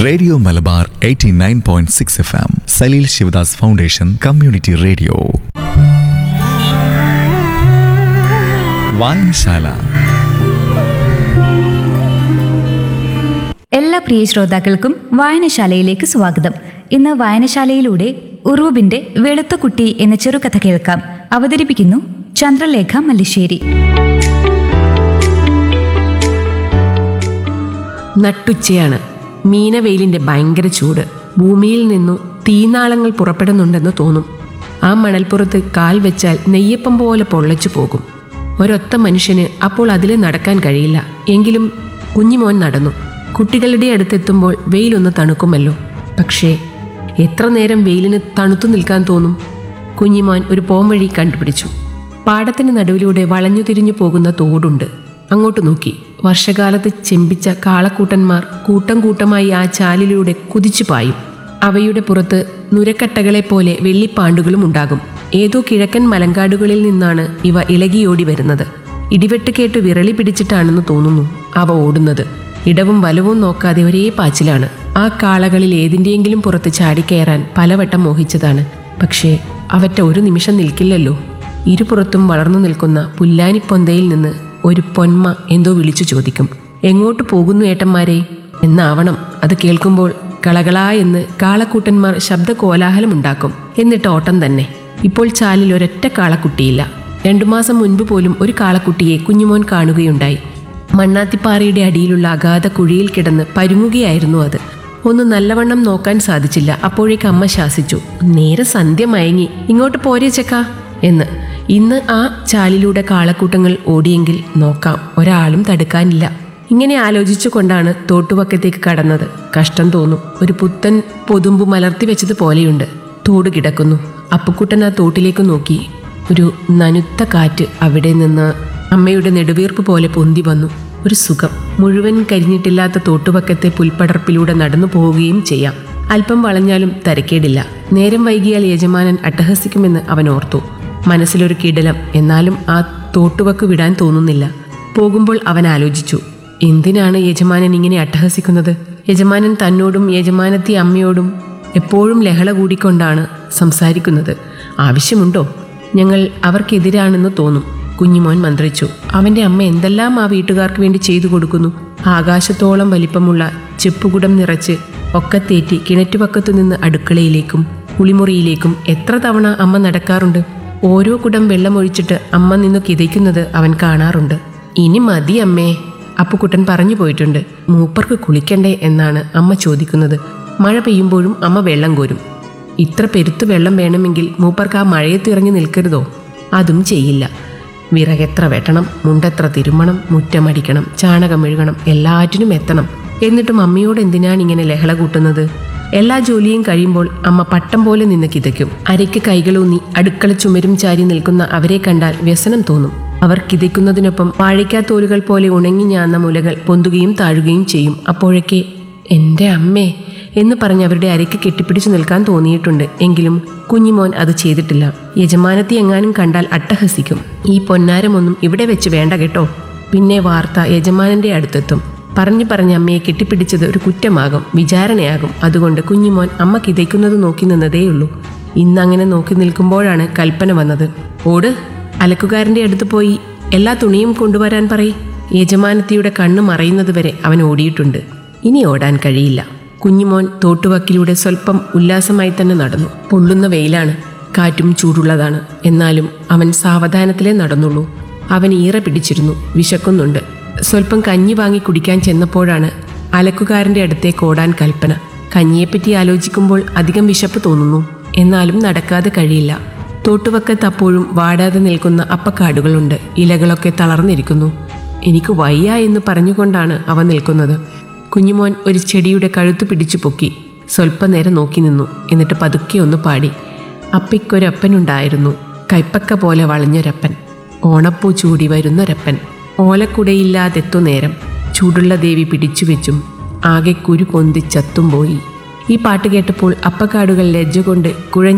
radio Malabar 89.6 point six F M Salil Sivadas foundation community radio വായനശാല എല്ലാ പ്രിയ ശ്രോതാക്കൾക്കും വായനശാലയിലേക്ക് സ്വാഗതം ഇന്ന് വായനശാലയിലൂടെ ഉറൂബിന്റെ വെളുത്ത കുട്ടി എന്ന ചെറുകഥ കേൾക്കാം അവതരിപ്പിക്കുന്നു ചന്ദ്രലേഖ മല്ലിശ്ശേരി നട്ടുച്ചയാണ് മീനവെയിലിന്റെ ഭയങ്കര ചൂട് ഭൂമിയിൽ നിന്നു തീനാളങ്ങൾ പുറപ്പെടുന്നുണ്ടെന്ന് തോന്നും ആ മണൽപ്പുറത്ത് കാൽ വെച്ചാൽ നെയ്യപ്പം പോലെ പൊള്ളച്ചു പോകും ഒരൊത്ത മനുഷ്യന് അപ്പോൾ അതിൽ നടക്കാൻ കഴിയില്ല എങ്കിലും കുഞ്ഞിമോൻ നടന്നു കുട്ടികളുടെ അടുത്തെത്തുമ്പോൾ വെയിലൊന്ന് തണുക്കുമല്ലോ പക്ഷേ എത്ര നേരം വെയിലിന് തണുത്തു നിൽക്കാൻ തോന്നും കുഞ്ഞിമോൻ ഒരു പോംവഴി കണ്ടുപിടിച്ചു പാടത്തിന് നടുവിലൂടെ വളഞ്ഞു തിരിഞ്ഞു പോകുന്ന തോടുണ്ട് അങ്ങോട്ട് നോക്കി വർഷകാലത്ത് ചെമ്പിച്ച കാളക്കൂട്ടന്മാർ കൂട്ടം കൂട്ടമായി ആ ചാലിലൂടെ കുതിച്ചു പായും അവയുടെ പുറത്ത് നുരക്കട്ടകളെ പോലെ വെള്ളിപ്പാണ്ടുകളും ഉണ്ടാകും ഏതോ കിഴക്കൻ മലങ്കാടുകളിൽ നിന്നാണ് ഇവ ഇളകിയോടി വരുന്നത് ഇടിവെട്ട് കേട്ട് വിരളി പിടിച്ചിട്ടാണെന്ന് തോന്നുന്നു അവ ഓടുന്നത് ഇടവും വലവും നോക്കാതെ ഒരേ പാച്ചിലാണ് ആ കാളകളിൽ ഏതിൻ്റെയെങ്കിലും പുറത്ത് ചാടിക്കയറാൻ പലവട്ടം മോഹിച്ചതാണ് പക്ഷേ അവറ്റ ഒരു നിമിഷം നിൽക്കില്ലല്ലോ ഇരുപുറത്തും വളർന്നു നിൽക്കുന്ന പുല്ലാനിപ്പൊന്തയിൽ നിന്ന് ഒരു പൊന്മ എന്തോ വിളിച്ചു ചോദിക്കും എങ്ങോട്ട് പോകുന്നു ഏട്ടന്മാരെ എന്നാവണം അത് കേൾക്കുമ്പോൾ കളകളാ എന്ന് കാളക്കൂട്ടന്മാർ ശബ്ദ കോലാഹലമുണ്ടാക്കും എന്നിട്ട് ഓട്ടം തന്നെ ഇപ്പോൾ ചാലിൽ ഒരൊറ്റ കാളക്കുട്ടിയില്ല രണ്ടു മാസം മുൻപ് പോലും ഒരു കാളക്കുട്ടിയെ കുഞ്ഞുമോൻ കാണുകയുണ്ടായി മണ്ണാത്തിപ്പാറയുടെ അടിയിലുള്ള അഗാധ കുഴിയിൽ കിടന്ന് പരുങ്ങുകയായിരുന്നു അത് ഒന്ന് നല്ലവണ്ണം നോക്കാൻ സാധിച്ചില്ല അപ്പോഴേക്ക് അമ്മ ശാസിച്ചു നേരെ സന്ധ്യ മയങ്ങി ഇങ്ങോട്ട് പോരേ ചെക്ക എന്ന് ഇന്ന് ആ ചാലിലൂടെ കാളക്കൂട്ടങ്ങൾ ഓടിയെങ്കിൽ നോക്കാം ഒരാളും തടുക്കാനില്ല ഇങ്ങനെ ആലോചിച്ചു കൊണ്ടാണ് തോട്ടുപക്കത്തേക്ക് കടന്നത് കഷ്ടം തോന്നും ഒരു പുത്തൻ പൊതുമ്പ് മലർത്തി വെച്ചത് പോലെയുണ്ട് തോട് കിടക്കുന്നു അപ്പുക്കുട്ടൻ ആ തോട്ടിലേക്ക് നോക്കി ഒരു നനുത്ത കാറ്റ് അവിടെ നിന്ന് അമ്മയുടെ നെടുവീർപ്പ് പോലെ പൊന്തി വന്നു ഒരു സുഖം മുഴുവൻ കരിഞ്ഞിട്ടില്ലാത്ത തോട്ടുപക്കത്തെ പുൽപ്പടർപ്പിലൂടെ നടന്നു പോവുകയും ചെയ്യാം അല്പം വളഞ്ഞാലും തരക്കേടില്ല നേരം വൈകിയാൽ യജമാനൻ അട്ടഹസിക്കുമെന്ന് അവൻ ഓർത്തു മനസ്സിലൊരു കിടലം എന്നാലും ആ തോട്ടുവക്ക് വിടാൻ തോന്നുന്നില്ല പോകുമ്പോൾ അവൻ ആലോചിച്ചു എന്തിനാണ് യജമാനൻ ഇങ്ങനെ അട്ടഹസിക്കുന്നത് യജമാനൻ തന്നോടും യജമാനത്തി അമ്മയോടും എപ്പോഴും ലഹള കൂടിക്കൊണ്ടാണ് സംസാരിക്കുന്നത് ആവശ്യമുണ്ടോ ഞങ്ങൾ അവർക്കെതിരാണെന്ന് തോന്നും കുഞ്ഞുമോൻ മന്ത്രിച്ചു അവന്റെ അമ്മ എന്തെല്ലാം ആ വീട്ടുകാർക്ക് വേണ്ടി ചെയ്തു കൊടുക്കുന്നു ആകാശത്തോളം വലിപ്പമുള്ള ചെപ്പുകുടം നിറച്ച് ഒക്കത്തേറ്റി കിണറ്റുപക്കത്തു നിന്ന് അടുക്കളയിലേക്കും കുളിമുറിയിലേക്കും എത്ര തവണ അമ്മ നടക്കാറുണ്ട് ഓരോ കുടം വെള്ളമൊഴിച്ചിട്ട് അമ്മ നിന്നു കിതയ്ക്കുന്നത് അവൻ കാണാറുണ്ട് ഇനി മതി അമ്മേ അപ്പുക്കുട്ടൻ പറഞ്ഞു പോയിട്ടുണ്ട് മൂപ്പർക്ക് കുളിക്കണ്ടേ എന്നാണ് അമ്മ ചോദിക്കുന്നത് മഴ പെയ്യുമ്പോഴും അമ്മ വെള്ളം കോരും ഇത്ര പെരുത്ത് വെള്ളം വേണമെങ്കിൽ മൂപ്പർക്ക് ആ മഴയത്ത് ഇറങ്ങി നിൽക്കരുതോ അതും ചെയ്യില്ല വിറകെത്ര വെട്ടണം മുണ്ടെത്ര തിരുമണം മുറ്റമടിക്കണം ചാണകം മെഴുകണം എല്ലാറ്റിനും എത്തണം എന്നിട്ടും അമ്മയോട് എന്തിനാണ് ഇങ്ങനെ ലഹള കൂട്ടുന്നത് എല്ലാ ജോലിയും കഴിയുമ്പോൾ അമ്മ പട്ടം പോലെ നിന്ന് കിതയ്ക്കും അരയ്ക്ക് കൈകളൂന്നി അടുക്കള ചുമരും ചാരി നിൽക്കുന്ന അവരെ കണ്ടാൽ വ്യസനം തോന്നും അവർ കിതയ്ക്കുന്നതിനൊപ്പം വാഴയ്ക്കാത്തോലുകൾ പോലെ ഉണങ്ങി ഞാന്ന മുലകൾ പൊന്തുകയും താഴുകയും ചെയ്യും അപ്പോഴൊക്കെ എൻ്റെ അമ്മേ എന്ന് പറഞ്ഞ് അവരുടെ അരയ്ക്ക് കെട്ടിപ്പിടിച്ചു നിൽക്കാൻ തോന്നിയിട്ടുണ്ട് എങ്കിലും കുഞ്ഞിമോൻ അത് ചെയ്തിട്ടില്ല യജമാനത്തി എങ്ങാനും കണ്ടാൽ അട്ടഹസിക്കും ഈ പൊന്നാരമൊന്നും ഇവിടെ വെച്ച് വേണ്ട കേട്ടോ പിന്നെ വാർത്ത യജമാനന്റെ അടുത്തെത്തും പറഞ്ഞു പറഞ്ഞ് അമ്മയെ കെട്ടിപ്പിടിച്ചത് ഒരു കുറ്റമാകും വിചാരണയാകും അതുകൊണ്ട് കുഞ്ഞിമോൻ അമ്മ കിതയ്ക്കുന്നത് നോക്കി നിന്നതേയുള്ളൂ ഇന്ന് അങ്ങനെ നോക്കി നിൽക്കുമ്പോഴാണ് കൽപ്പന വന്നത് ഓട് അലക്കുകാരന്റെ അടുത്ത് പോയി എല്ലാ തുണിയും കൊണ്ടുവരാൻ പറയ് യജമാനത്തിയുടെ കണ്ണ് മറയുന്നത് വരെ അവൻ ഓടിയിട്ടുണ്ട് ഇനി ഓടാൻ കഴിയില്ല കുഞ്ഞുമോൻ തോട്ടുവക്കിലൂടെ സ്വല്പം ഉല്ലാസമായി തന്നെ നടന്നു പൊള്ളുന്ന വെയിലാണ് കാറ്റും ചൂടുള്ളതാണ് എന്നാലും അവൻ സാവധാനത്തിലേ നടന്നുള്ളൂ അവൻ ഈറ പിടിച്ചിരുന്നു വിശക്കുന്നുണ്ട് സ്വല്പം കഞ്ഞി വാങ്ങി കുടിക്കാൻ ചെന്നപ്പോഴാണ് അലക്കുകാരന്റെ അടുത്തേക്ക് ഓടാൻ കൽപ്പന കഞ്ഞിയെപ്പറ്റി ആലോചിക്കുമ്പോൾ അധികം വിശപ്പ് തോന്നുന്നു എന്നാലും നടക്കാതെ കഴിയില്ല തോട്ടുവക്കത്ത് അപ്പോഴും വാടാതെ നിൽക്കുന്ന അപ്പക്കാടുകളുണ്ട് ഇലകളൊക്കെ തളർന്നിരിക്കുന്നു എനിക്ക് വയ്യ എന്ന് പറഞ്ഞുകൊണ്ടാണ് അവ നിൽക്കുന്നത് കുഞ്ഞുമോൻ ഒരു ചെടിയുടെ കഴുത്ത് പിടിച്ചു പൊക്കി സ്വല്പനേരം നോക്കി നിന്നു എന്നിട്ട് പതുക്കെ ഒന്ന് പാടി അപ്പിക്കൊരപ്പനുണ്ടായിരുന്നു കൈപ്പക്ക പോലെ വളഞ്ഞൊരപ്പൻ ഓണപ്പൂ ചൂടി വരുന്നൊരപ്പൻ ഓലക്കുടയില്ലാതെത്തു നേരം ചൂടുള്ള ദേവി പിടിച്ചു വെച്ചും ആകെ കുരു പൊന്തി ചത്തും പോയി ഈ പാട്ട് കേട്ടപ്പോൾ അപ്പക്കാടുകൾ ലജ്ജ കൊണ്ട് കുഴഞ്ഞു